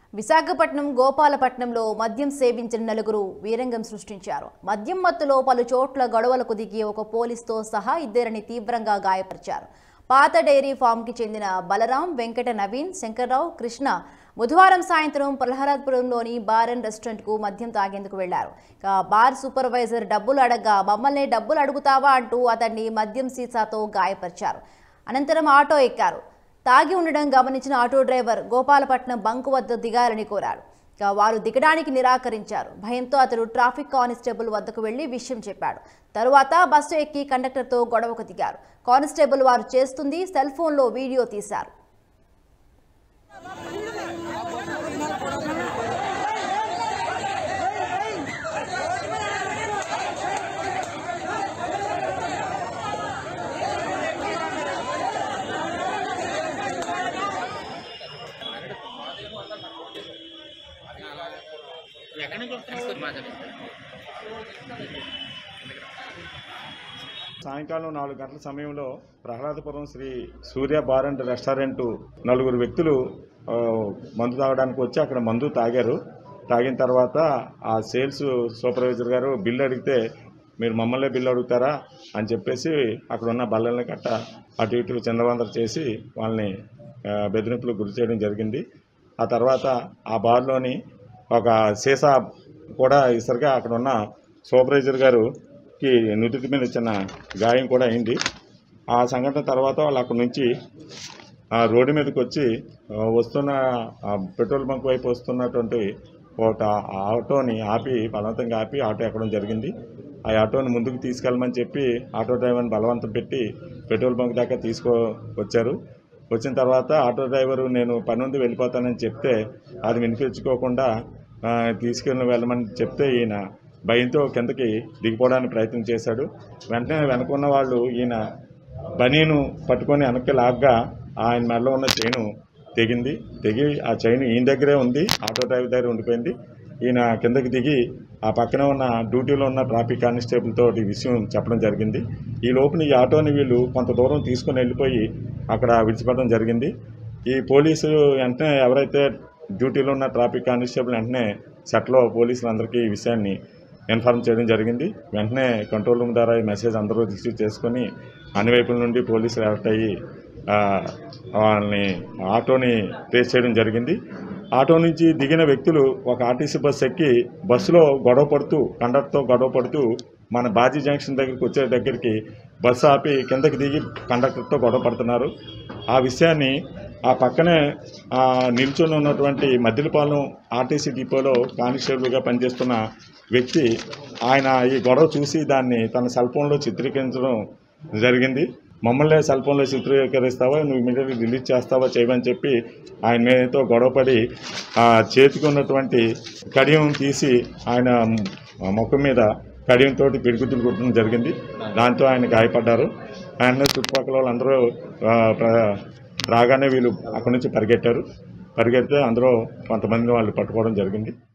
విశాఖపట్నం గోపాలపట్నంలో మద్యం సేవించిన నలుగురు వీరంగం సృష్టించారు మద్యం మత్తులో పలు చోట్ల గొడవలకు దిగి ఒక పోలీసుతో సహా ఇద్దరిని తీవ్రంగా గాయపరిచారు పాత డైరీ ఫామ్కి చెందిన బలరాం వెంకట నవీన్ శంకర్రావు కృష్ణ బుధవారం సాయంత్రం ప్రహ్లాద్పురంలోని బార్ అండ్ రెస్టారెంట్కు మద్యం తాగేందుకు వెళ్లారు ఇక బార్ సూపర్వైజర్ డబ్బులు అడగ్గా మమ్మల్ని డబ్బులు అడుగుతావా అంటూ అతన్ని మద్యం సీసాతో గాయపరిచారు అనంతరం ఆటో ఎక్కారు తాగి ఉండడం గమనించిన ఆటో డ్రైవర్ గోపాలపట్నం బంకు వద్ద దిగాలని కోరారు ఇక వారు దిగడానికి నిరాకరించారు భయంతో అతడు ట్రాఫిక్ కానిస్టేబుల్ వద్దకు వెళ్లి విషయం చెప్పాడు తరువాత బస్సు ఎక్కి కండక్టర్తో గొడవకు దిగారు కానిస్టేబుల్ వారు చేస్తుంది సెల్ ఫోన్లో వీడియో తీశారు సాయంకాలం నాలుగు గంటల సమయంలో Prahladapuram Sri Surya bar and restaurant నలుగురు వ్యక్తులు ఆ, మందు తాగడానికి వచ్చి అక్కడ మందు తాగారు తాగిన తర్వాత ఆ సేల్స్ సూపర్వైజర్ గారు బిల్లు అడిగితే మీరు మమ్మల్నే బిల్లు అడుగుతారా అని చెప్పేసి అక్కడ ఉన్న బల్లల్ని కట్ట అటు ఇటు చంద్రవందర చేసి వాళ్ళని ఆ, బెదిరింపులకు గురి చేయడం జరిగింది ఆ తర్వాత ఆ బార్లోని ఒక సీసా కూడా ఇసరిగా అక్కడ ఉన్న సూపర్వైజర్ గారుకి నుదుటి మీద చిన్న గాయం కూడా అయింది ఆ సంఘటన తర్వాత వాళ్ళు అక్కడ నుంచి ఆ రోడ్డు మీదకి వచ్చి ఆ, వస్తున్న ఆ పెట్రోల్ బంక్ వైపు వస్తున్నటువంటి ఒక ఆటోని ఆపి బలవంతంగా ఆపి ఆటో ఎక్కడం జరిగింది ఆ ఆటోని ముందుకు తీసుకెళ్ళమని చెప్పి ఆటో డ్రైవర్ని బలవంతం పెట్టి పెట్రోల్ బంక్ దాకా తీసుకో వచ్చారు వచ్చిన తర్వాత ఆటో డ్రైవరు నేను పని నుండి వెళ్ళిపోతానని చెప్తే అది వినిపించుకోకుండా ఆ, తీసుకెళ్ళి వెళ్ళమని చెప్తే ఈయన భయంతో కిందకి దిగిపోవడానికి ప్రయత్నం చేశాడు వెంటనే వెనకున్న వాళ్ళు ఈయన బనీను పట్టుకొని వెనక్కి లాగ్గా ఆయన మెడలో ఉన్న చైను తెగింది తెగి ఆ చైన్ ఈయన దగ్గరే ఉంది ఆటో డ్రైవర్ దగ్గర ఉండిపోయింది ఈయన కిందకి దిగి ఆ పక్కన ఉన్న డ్యూటీలో ఉన్న ట్రాఫిక్ కానిస్టేబుల్ తోటి విషయం చెప్పడం జరిగింది ఈ లోపున ఈ ఆటోని వీళ్ళు కొంత దూరం తీసుకొని వెళ్ళిపోయి అక్కడ విడిచిపెట్టడం జరిగింది ఈ పోలీసు వెంటనే ఎవరైతే డ్యూటీలో ఉన్న ట్రాఫిక్ కానిస్టేబుల్ వెంటనే సెట్లో పోలీసులందరికీ ఈ విషయాన్ని ఇన్ఫార్మ్ చేయడం జరిగింది వెంటనే కంట్రోల్ రూమ్ ద్వారా ఈ మెసేజ్ అందరూ రిసీవ్ చేసుకొని అన్ని వైపుల నుండి పోలీసులు అలర్ట్ అయ్యి ఆ, వాళ్ళని ఆటోని ట్రేస్ చేయడం జరిగింది ఆటో నుంచి దిగిన వ్యక్తులు ఒక ఆర్టీసీ బస్ ఎక్కి బస్సులో గొడవ పడుతూ కండక్టర్తో గొడవ పడుతూ మన బాజీ జంక్షన్ దగ్గరికి వచ్చే దగ్గరికి బస్సు ఆపి కిందకి దిగి కండక్టర్తో గొడవ పడుతున్నారు ఆ విషయాన్ని ఆ పక్కనే ఆ, నిల్చొని ఉన్నటువంటి మద్దిలపాలెం ఆర్టీసీ డిపోలో కానిస్టేబుల్గా పనిచేస్తున్న వ్యక్తి ఆయన ఈ గొడవ చూసి దాన్ని తన సెల్ ఫోన్లో చిత్రీకరించడం జరిగింది మమ్మల్ని సెల్ ఫోన్లో చిత్రీకరిస్తావా నువ్వు ఇమీడియట్గా రిలీజ్ చేస్తావా చేయమని చెప్పి ఆయన మీదతో గొడవపడి ఆ చేతికి ఉన్నటువంటి కడియం తీసి ఆయన ముఖం మీద కడియంతో పిడిగుద్దులు కొట్టడం జరిగింది దాంతో ఆయన గాయపడ్డారు ఆయన చుట్టుపక్కల వాళ్ళందరూ ఆ, ప్ర- రాగానే వీళ్ళు అక్కడి నుంచి పరిగెట్టారు పరిగెడితే అందరూ కొంతమంది వాళ్ళు పట్టుకోవడం జరిగింది